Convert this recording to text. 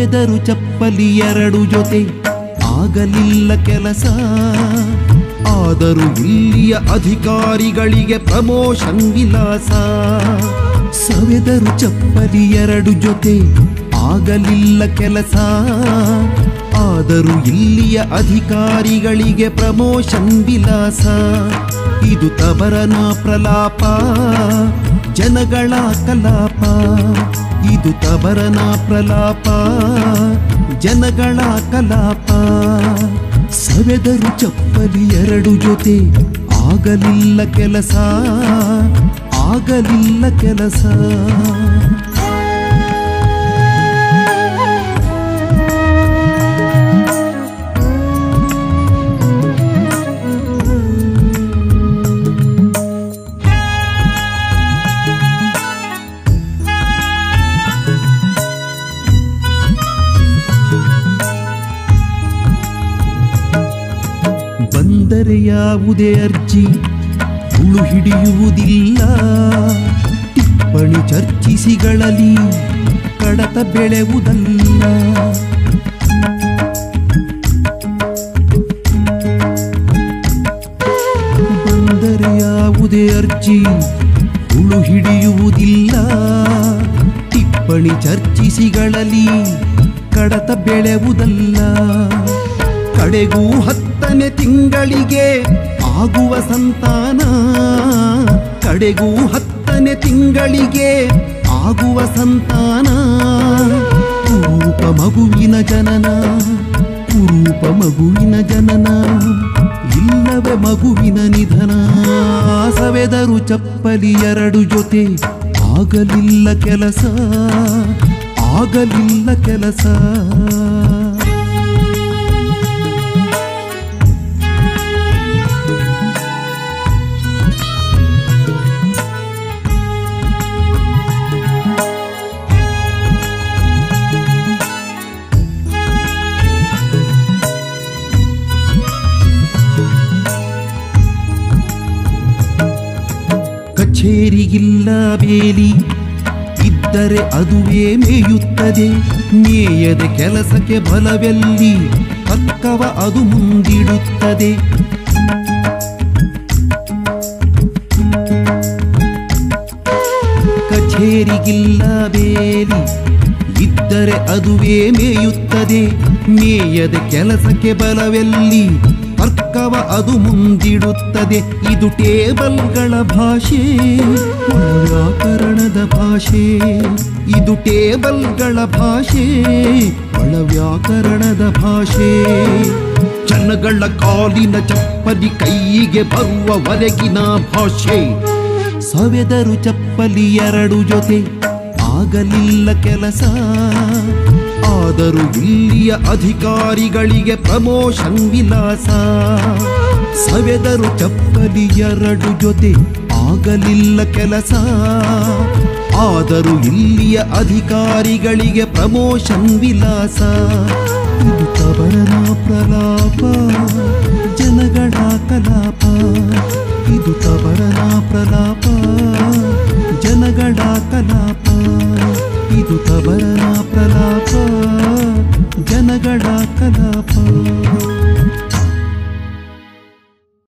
ಸವೆದರು ಚಪ್ಪಲಿ ಎರಡು ಜೊತೆ ಆಗಲಿಲ್ಲ ಕೆಲಸ ಆದರೂ ಇಲ್ಲಿಯ ಅಧಿಕಾರಿಗಳಿಗೆ ಪ್ರಮೋಷನ್ ವಿಲಾಸ ಸವೆದರು ಚಪ್ಪಲಿ ಎರಡು ಜೊತೆ ಆಗಲಿಲ್ಲ ಕೆಲಸ ಆದರೂ ಇಲ್ಲಿಯ ಅಧಿಕಾರಿಗಳಿಗೆ ಪ್ರಮೋಷನ್ ವಿಲಾಸ ಇದು ತಬರನ ಪ್ರಲಾಪ ಜನಗಳ ಕಲಾಪ ಇದು ತಬರನ ಪ್ರಲಾಪ ಜನಗಳ ಕಲಾಪ ಸವೆದರು ಚಪ್ಪಲಿ ಎರಡು ಜೊತೆ ಆಗಲಿಲ್ಲ ಕೆಲಸ ಆಗಲಿಲ್ಲ ಕೆಲಸ ಬಂದರೆ ಯಾವುದೇ ಅರ್ಜಿ ಹುಳು ಹಿಡಿಯುವುದಿಲ್ಲ ಟಿಪ್ಪಣಿ ಚರ್ಚಿಸಿಗಳಲ್ಲಿ ಕಡತ ಬೆಳೆಯುವುದಲ್ಲ ಬಂದರೆ ಯಾವುದೇ ಅರ್ಜಿ ಹುಳು ಹಿಡಿಯುವುದಿಲ್ಲ ಟಿಪ್ಪಣಿ ಚರ್ಚಿಸಿಗಳಲ್ಲಿ ಕಡತ ಬೆಳೆಯುವುದಲ್ಲ ಕಡೆಗೂ ಹತ್ತನೇ ತಿಂಗಳಿಗೆ ಆಗುವ ಸಂತಾನ ಕಡೆಗೂ ಹತ್ತನೇ ತಿಂಗಳಿಗೆ ಆಗುವ ಸಂತಾನ ಕುರೂಪ ಮಗುವಿನ ಜನನ ಕುರೂಪ ಮಗುವಿನ ಜನನ ಇಲ್ಲವೇ ಮಗುವಿನ ನಿಧನ ಸವೆದರು ಚಪ್ಪಲಿ ಎರಡು ಜೊತೆ ಆಗಲಿಲ್ಲ ಕೆಲಸ ಆಗಲಿಲ್ಲ ಕೆಲಸ ಕಚೇರಿಗಿಲ್ಲ ಬೇಲಿ ಇದ್ದರೆ ಅದುವೇ ಮೇಯುತ್ತದೆ ನೇಯದ ಕೆಲಸಕ್ಕೆ ಬಲವೆಲ್ಲಿ ಪಕ್ಕವ ಅದು ಮುಂದಿಡುತ್ತದೆ ಕಚೇರಿಗಿಲ್ಲ ಬೇಲಿ ಇದ್ದರೆ ಅದುವೇ ಮೇಯುತ್ತದೆ ಮೇಯದ ಕೆಲಸಕ್ಕೆ ಬಲವೆಲ್ಲಿ ತರ್ಕವ ಅದು ಮುಂದಿಡುತ್ತದೆ ಇದು ಟೇಬಲ್ಗಳ ಭಾಷೆ ಒಳ ವ್ಯಾಕರಣದ ಭಾಷೆ ಇದು ಟೇಬಲ್ಗಳ ಭಾಷೆ ಒಳ ವ್ಯಾಕರಣದ ಭಾಷೆ ಜನಗಳ ಕಾಲಿನ ಚಪ್ಪಲಿ ಕೈಗೆ ಬರುವವರೆಗಿನ ಭಾಷೆ ಸವೆದರು ಚಪ್ಪಲಿ ಎರಡು ಜೊತೆ ಆಗಲಿಲ್ಲ ಕೆಲಸ ಆದರೂ ಇಲ್ಲಿಯ ಅಧಿಕಾರಿಗಳಿಗೆ ಪ್ರಮೋಷನ್ ವಿಲಾಸ ಸವೆದರು ಚಪ್ಪಲಿ ಎರಡು ಜೊತೆ ಆಗಲಿಲ್ಲ ಕೆಲಸ ಆದರೂ ಇಲ್ಲಿಯ ಅಧಿಕಾರಿಗಳಿಗೆ ಪ್ರಮೋಷನ್ ವಿಲಾಸ ಇದು ತವರನ ಪ್ರಲಾಪ ಜನಗಳ ಕಲಾಪ ಇದು ತವರನ ಪ್ರಲಾಪ ಜನಗಳ ಕಲಾಪ ಇದು ತವರನ ಪ್ರಲಾಪ ಜನಗಳ ಕಲಾಪ